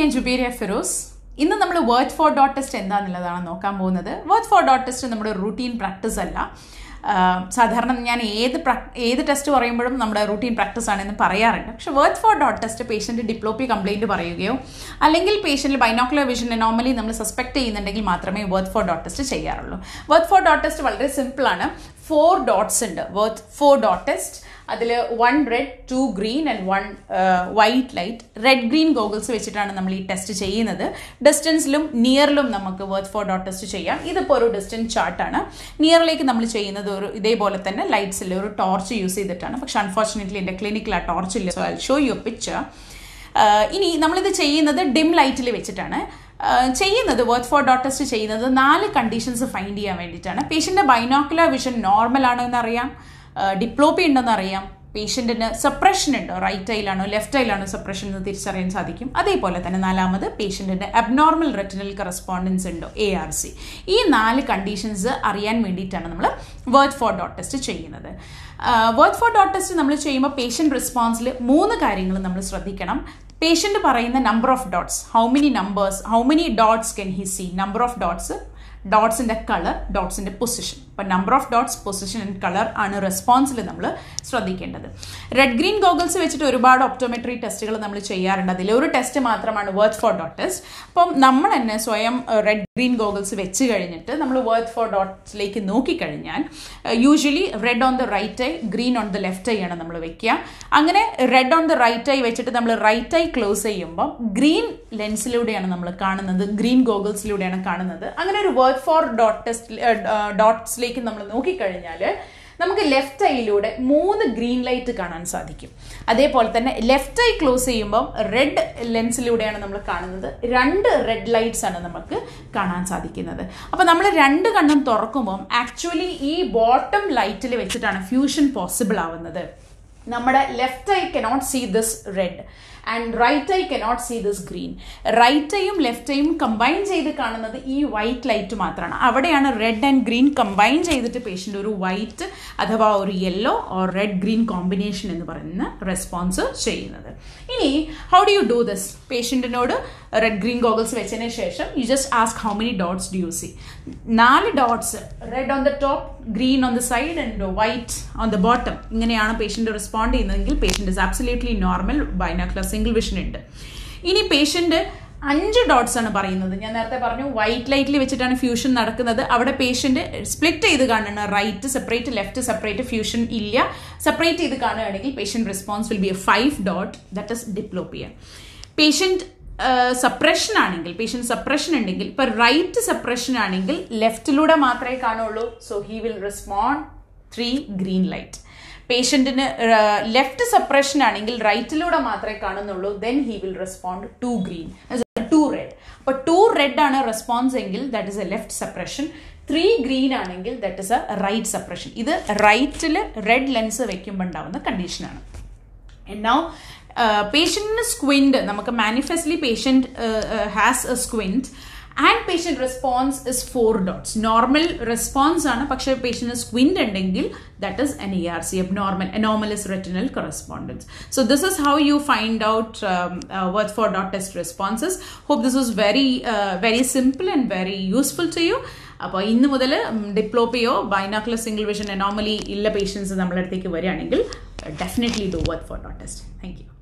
ഞാൻ ജുബേരിയ ഫിറോസ് ഇന്ന് നമ്മൾ വേർഡ് ഫോർ ഡോട്ട് ടെസ്റ്റ് എന്താണെന്നുള്ളതാണ് നോക്കാൻ പോകുന്നത് വേർഡ് ഫോർ ഡോട്ട് ടെസ്റ്റ് നമ്മുടെ റൂട്ടീൻ പ്രാക്ടീസ് അല്ല ആഹ് സാധാരണ ഞാൻ ഏത് പ്രാക് ഏത് ടെസ്റ്റ് പറയുമ്പോഴും നമ്മുടെ റൂട്ടീൻ പ്രാക്ടീസ് ആണെന്ന് പറയാറുണ്ട് പക്ഷെ Worth four dot test patient diplopia complaint പറയുകയോ അല്ലെങ്കിൽ പേഷ്യൻറ്റിൽ ബൈനോക്കുലർ വിഷൻ നോർമലി നമ്മൾ സസ്പെക്ട് ചെയ്യുന്നുണ്ടെങ്കിൽ മാത്രമേ വേർഡ് ഫോർ ഡോട്ട് ടെസ്റ്റ് ചെയ്യാറുള്ളൂ വേർഡ് ഫോർ ഡോട്ട് ടെസ്റ്റ് വളരെ സിമ്പിളാണ് ഫോർ ഡോട്ട്സ് ഉണ്ട് വേർഡ് ഫോർ ഡോട്ട് ടെസ്റ്റ് അതിൽ one red two green and one white light red green goggles വെച്ചിട്ടാണ് നമ്മൾ ഈ ടെസ്റ്റ് ചെയ്യുന്നത് ഡിസ്റ്റൻസിലും നിയറിലും നമുക്ക് വേർഡ് ഫോർ ഡോട്ട് ടെസ്റ്റ് ചെയ്യാം ഇതിപ്പോൾ ഒരു ഡിസ്റ്റൻസ് ചാർട്ടാണ് നിയറിലേക്ക് നമ്മൾ ചെയ്യുന്നത് ഒരു ഇതേപോലെ തന്നെ ലൈറ്റ്സിൽ ഒരു ടോർച്ച് യൂസ് ചെയ്തിട്ടാണ് പക്ഷെ അൺഫോർച്ചുനേറ്റ്ലി എൻ്റെ ക്ലിനിക്കിൽ ആ ടോർച്ച് ഇല്ല so I show you picture ഇനി നമ്മളിത് ചെയ്യുന്നത് ഡിം ലൈറ്റിൽ വെച്ചിട്ടാണ് ചെയ്യുന്നത് വേർഡ് ഫോർ ഡോട്ട് ടെസ്റ്റ് ചെയ്യുന്നത് നാല് കണ്ടീഷൻസ് ഫൈൻഡ് ചെയ്യാൻ വേണ്ടിയിട്ടാണ് പേഷ്യൻ്റെ ബൈനോക്കുലർ വിഷൻ നോർമൽ ആണോ എന്നറിയാം ഡിപ്ലോപ്പി ഉണ്ടെന്ന് അറിയാം പേഷ്യൻറ്റിന് സപ്രഷൻ ഉണ്ടോ റൈറ്റ് ഐയിലാണോ ലെഫ്റ്റ് ഐയിലാണോ സപ്രഷൻ എന്ന് തിരിച്ചറിയാൻ സാധിക്കും അതേപോലെ തന്നെ നാലാമത് പേഷ്യൻറ്റിൻ്റെ അബ്നോർമൽ റെറ്റിനൽ കറസ്പോണ്ടൻസ് ഉണ്ടോ എ ആർ സി ഈ നാല് കണ്ടീഷൻസ് അറിയാൻ വേണ്ടിയിട്ടാണ് നമ്മൾ വേർഡ് ഫോർ ഡോട്ട് ടെസ്റ്റ് ചെയ്യുന്നത് വേർഡ് ഫോർ ഡോട്ട് ടെസ്റ്റ് നമ്മൾ ചെയ്യുമ്പോൾ പേഷ്യൻ്റ് റെസ്പോൺസിൽ മൂന്ന് കാര്യങ്ങൾ നമ്മൾ ശ്രദ്ധിക്കണം പേഷ്യൻ്റ് പറയുന്ന number of dots how many numbers how many dots can he see number of dots ഡോട്ട്സിൻ്റെ കളർ ഡോട്ട്സിൻ്റെ പൊസിഷൻ അപ്പം number of dots position and colour ആണ് റെസ്പോൺസിൽ നമ്മൾ ശ്രദ്ധിക്കേണ്ടത് റെഡ് ഗ്രീൻ ഗോഗിൾസ് വെച്ചിട്ട് ഒരുപാട് ഒപ്റ്റോമെട്രി ടെസ്റ്റുകൾ നമ്മൾ ചെയ്യാറുണ്ട് അതിൽ ഒരു ടെസ്റ്റ് മാത്രമാണ് വേർഡ് ഫോർ ഡോട്ട് ടെസ്റ്റ് അപ്പം നമ്മൾ തന്നെ സ്വയം റെഡ് ഗ്രീൻ ഗോഗിൾസ് വെച്ച് കഴിഞ്ഞിട്ട് നമ്മൾ വേർഡ് ഫോർ ഡോട്ട്സിലേക്ക് നോക്കിക്കഴിഞ്ഞാൽ usually red on the right eye green on the left eye ആണ് നമ്മൾ വെക്കുക അങ്ങനെ red on the right eye വെച്ചിട്ട് നമ്മൾ റൈറ്റ് ഐ ക്ലോസ് ചെയ്യുമ്പോൾ ഗ്രീൻ ലെൻസിലൂടെയാണ് നമ്മൾ കാണുന്നത് ഗ്രീൻ ഗോഗിൾസിലൂടെയാണ് കാണുന്നത് അങ്ങനെ ഒരു വേർഡ് ഫോർ ഡോട്ട് ടെസ്റ്റ് ഡോട്ട്സിലേക്ക് നമ്മൾ നോക്കിക്കഴിഞ്ഞാൽ നമുക്ക് ലെഫ്റ്റ് ഐയിലൂടെ മൂന്ന് ഗ്രീൻ ലൈറ്റ് കാണാൻ സാധിക്കും അതേപോലെ തന്നെ ലെഫ്റ്റ് ഐ ക്ലോസ് ചെയ്യുമ്പോൾ റെഡ് ലെൻസിലൂടെയാണ് നമ്മൾ കാണുന്നത് രണ്ട് റെഡ് ലൈറ്റ്സ് ആണ് നമുക്ക് കാണാൻ സാധിക്കുന്നത് അപ്പോൾ നമ്മൾ രണ്ട് കണ്ണും തുറക്കുമ്പോൾ ആക്ച്വലി ഈ ബോട്ടം ലൈറ്റിൽ വെച്ചിട്ടാണ് ഫ്യൂഷൻ പോസിബിൾ ആവുന്നത് നമ്മുടെ left eye cannot see this red and right eye cannot see this green right ഐയും ലെഫ്റ്റ് ഐയും കമ്പൈൻ ചെയ്ത് കാണുന്നത് ഈ വൈറ്റ് ലൈറ്റ് മാത്രമാണ് അവിടെയാണ് റെഡ് ആൻഡ് ഗ്രീൻ കമ്പൈൻ ചെയ്തിട്ട് പേഷ്യൻ്റ് ഒരു വൈറ്റ് അഥവാ ഒരു yellow or red green combination എന്ന് പറയുന്ന റെസ്പോൺസ് ചെയ്യുന്നത് ഇനി how do you do this പേഷ്യൻറ്റിനോട് റെഡ് ഗ്രീൻ ഗോഗിൾസ് വെച്ചതിന് ശേഷം you just ask how many dots do you see നാല് dots red on the top green on the side and white on the bottom ഇങ്ങനെയാണ് patient respond ചെയ്യുന്നതെങ്കിൽ patient is absolutely normal binocular single vision ഉണ്ട് ഇനി patient അഞ്ച് dots ആണ് പറയുന്നത് ഞാൻ നേരത്തെ പറഞ്ഞു വൈറ്റ് ലൈറ്റിൽ വെച്ചിട്ടാണ് ഫ്യൂഷൻ നടക്കുന്നത് അവിടെ പേഷ്യൻ്റ് സ്പ്ലിറ്റ് ചെയ്ത് കാണുന്ന right separate left separate fusion ഇല്ല സെപ്പറേറ്റ് ചെയ്ത് കാണുകയാണെങ്കിൽ patient response will be a five dot that is diplopia patient suppression ആണെങ്കിൽ പേഷ്യൻ്റ് സപ്രഷൻ ഉണ്ടെങ്കിൽ ഇപ്പം റൈറ്റ് സപ്രഷൻ ആണെങ്കിൽ ലെഫ്റ്റിലൂടെ മാത്രമേ കാണുള്ളൂ so he will respond three green light പേഷ്യൻറ്റിന് ലെഫ്റ്റ് സപ്രഷൻ ആണെങ്കിൽ റൈറ്റിലൂടെ മാത്രമേ കാണുന്നുള്ളൂ then he will respond two green two red അപ്പോൾ ടു റെഡ് ആണ് റെസ്പോൺസ് എങ്കിൽ that is a left suppression three green ആണെങ്കിൽ that is a right suppression ഇത് റൈറ്റിൽ റെഡ് ലെൻസ് വെക്കുമ്പോൾ ഉണ്ടാവുന്ന കണ്ടീഷനാണ് നൗ പേഷ്യൻറ്റിന് സ്ക്വിൻഡ് നമുക്ക് manifestly patient has a squint and patient response is four dots normal response ആണ് പക്ഷേ പേഷ്യൻറ്റ് സ്ക്വിൻഡ് ഉണ്ടെങ്കിൽ that is an E R C abnormal anomalous retinal correspondence so this is how you find out worth four dot test responses hope this is very very simple and very useful to you അപ്പോൾ ഇന്ന് മുതൽ ഡിപ്ലോപ്പിയോ binocular single vision anomaly ഇല്ല patients നമ്മളെ അടുത്തേക്ക് വരികയാണെങ്കിൽ definitely do worth four dot test thank U